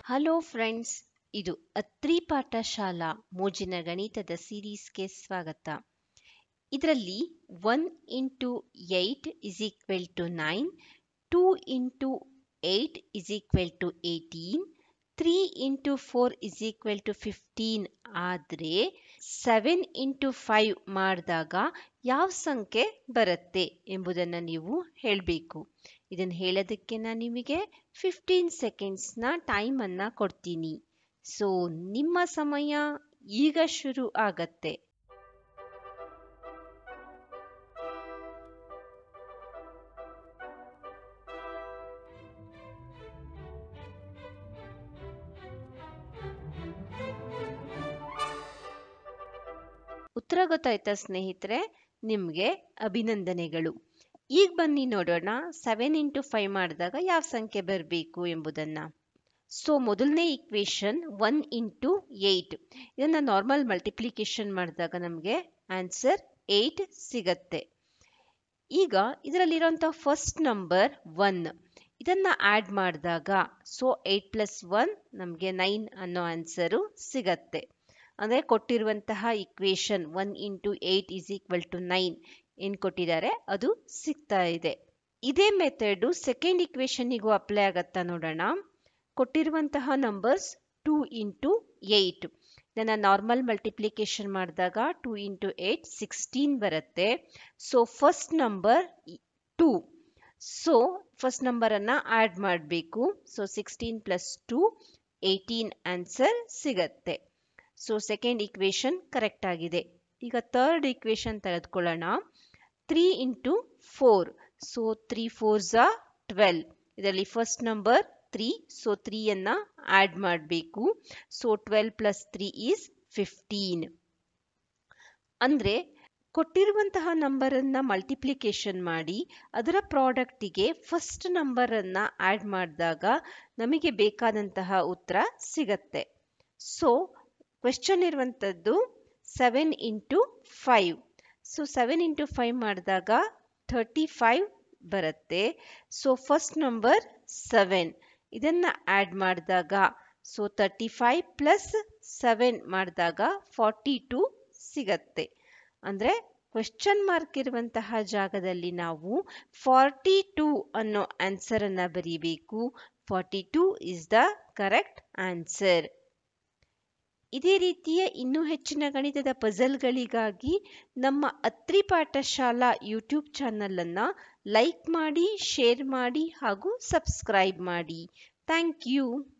hello friends ಇದು ಅತ್ರಿ ಪಾಠಶಾಲಾ ಮೋಜಿನ ಗಣಿತದ ಸೀರೀಸ್ಗೆ ಸ್ವಾಗತ ಇದರಲ್ಲಿ one into eight is equal to nine two into eight is equal to eighteen three into four is equal to fifteen ಆದರೆ seven into five ಮಾಡಿದಾಗ ಯಾವ ಸಂಖ್ಯೆ ಬರುತ್ತೆ ಎಂಬುದನ್ನು ನೀವು ಹೇಳಬೇಕು ಇದನ್ನು ಹೇಳೋದಕ್ಕೆ ನಾನು ನಿಮಗೆ ಫಿಫ್ಟೀನ್ ಸೆಕೆಂಡ್ಸ್ನ ಟೈಮನ್ನು ಕೊಡ್ತೀನಿ ಸೊ ನಿಮ್ಮ ಸಮಯ ಈಗ ಶುರು ಆಗತ್ತೆ ಉತ್ತರ ಗೊತ್ತಾಯ್ತಾ ಸ್ನೇಹಿತರೆ ನಿಮಗೆ ಅಭಿನಂದನೆಗಳು ಈಗ ಬನ್ನಿ ನೋಡೋಣ ಸೆವೆನ್ ಇಂಟು ಫೈವ್ ಮಾಡಿದಾಗ ಯಾವ ಸಂಖ್ಯೆ ಬರಬೇಕು ಎಂಬುದನ್ನು ಸೊ ಮೊದಲನೇ ಈಕ್ವೇಶನ್ ಒನ್ ಇಂಟು ಏಯ್ಟ್ ಇದನ್ನು ನಾರ್ಮಲ್ ಮಲ್ಟಿಪ್ಲಿಕೇಶನ್ ಮಾಡಿದಾಗ ನಮಗೆ ಆನ್ಸರ್ ಏಯ್ಟ್ ಸಿಗತ್ತೆ ಈಗ ಇದರಲ್ಲಿರೋಂಥ ಫಸ್ಟ್ ನಂಬರ್ ಒನ್ ಇದನ್ನು ಆ್ಯಡ್ ಮಾಡಿದಾಗ ಸೊ ಏಯ್ಟ್ ಪ್ಲಸ್ ಒನ್ ನಮಗೆ ನೈನ್ ಅನ್ನೋ ಆನ್ಸರು ಸಿಗತ್ತೆ ಅಂದರೆ ಕೊಟ್ಟಿರುವಂತಹ equation one into eight is equal to nine ಏನು ಕೊಟ್ಟಿದ್ದಾರೆ ಅದು ಸಿಗ್ತಾ ಇದೆ ಇದೇ ಮೆಥಡು ಸೆಕೆಂಡ್ ಇಕ್ವೇಶನ್ನಿಗೂ ಅಪ್ಲೈ ಆಗತ್ತಾ ನೋಡೋಣ ಕೊಟ್ಟಿರುವಂತಹ ನಂಬರ್ಸ್ ಟೂ ಇಂಟು ಏಯ್ಟ್ ಇದನ್ನು ನಾರ್ಮಲ್ ಮಲ್ಟಿಪ್ಲಿಕೇಶನ್ ಮಾಡಿದಾಗ ಟೂ ಇಂಟು ಏಯ್ಟ್ ಸಿಕ್ಸ್ಟೀನ್ ಬರುತ್ತೆ so first number two so first ನಂಬರನ್ನು ಆ್ಯಡ್ ಮಾಡಬೇಕು so sixteen plus two eighteen answer ಸಿಗತ್ತೆ ಸೊ ಸೆಕೆಂಡ್ ಇಕ್ವೇಶನ್ ಕರೆಕ್ಟ್ ಆಗಿದೆ ಈಗ ಥರ್ಡ್ ಇಕ್ವೇಶನ್ ತೆಗೆದುಕೊಳ್ಳೋಣ three into four so three four ಝಾ twelve ಇದರಲ್ಲಿ ಫಸ್ಟ್ ನಂಬರ್ ತ್ರೀ ಸೊ ತ್ರೀಯನ್ನು ಆ್ಯಡ್ ಮಾಡಬೇಕು so twelve plus three is fifteen ಅಂದರೆ ಕೊಟ್ಟಿರುವಂತಹ ನಂಬರನ್ನು ಮಲ್ಟಿಪ್ಲಿಕೇಶನ್ ಮಾಡಿ ಅದರ ಪ್ರಾಡಕ್ಟಿಗೆ ಫಸ್ಟ್ ನಂಬರನ್ನು ಆ್ಯಡ್ ಮಾಡಿದಾಗ ನಮಗೆ ಬೇಕಾದಂತಹ ಉತ್ತರ ಸಿಗತ್ತೆ ಸೊ ಕ್ವೆಶ್ಚನ್ ಇರುವಂಥದ್ದು seven into five so seven into five ಮಾಡಿದಾಗ ಥರ್ಟಿ ಫೈವ್ ಬರುತ್ತೆ ಸೊ ಫಸ್ಟ್ ನಂಬರ್ ಸೆವೆನ್ ಇದನ್ನು ಆ್ಯಡ್ ಮಾಡಿದಾಗ so thirty five plus seven ಮಾಡಿದಾಗ ಫಾರ್ಟಿ ಟು ಸಿಗತ್ತೆ ಅಂದರೆ ಕ್ವೆಶ್ಚನ್ ಮಾರ್ಕ್ ಇರುವಂತಹ ಜಾಗದಲ್ಲಿ ನಾವು ಫಾರ್ಟಿ ಟೂ ಅನ್ನೋ ಆನ್ಸರನ್ನು ಬರೀಬೇಕು forty two is the correct answer ಇದೇ ರೀತಿಯ ಇನ್ನೂ ಹೆಚ್ಚಿನ ಗಣಿತದ ಪಜಲ್ಗಳಿಗಾಗಿ ನಮ್ಮ ಅತ್ರಿ ಪಾಠಶಾಲಾ ಯೂಟ್ಯೂಬ್ ಚಾನಲನ್ನು ಲೈಕ್ ಮಾಡಿ ಶೇರ್ ಮಾಡಿ ಹಾಗೂ ಸಬ್ಸ್ಕ್ರೈಬ್ ಮಾಡಿ ಥ್ಯಾಂಕ್ ಯು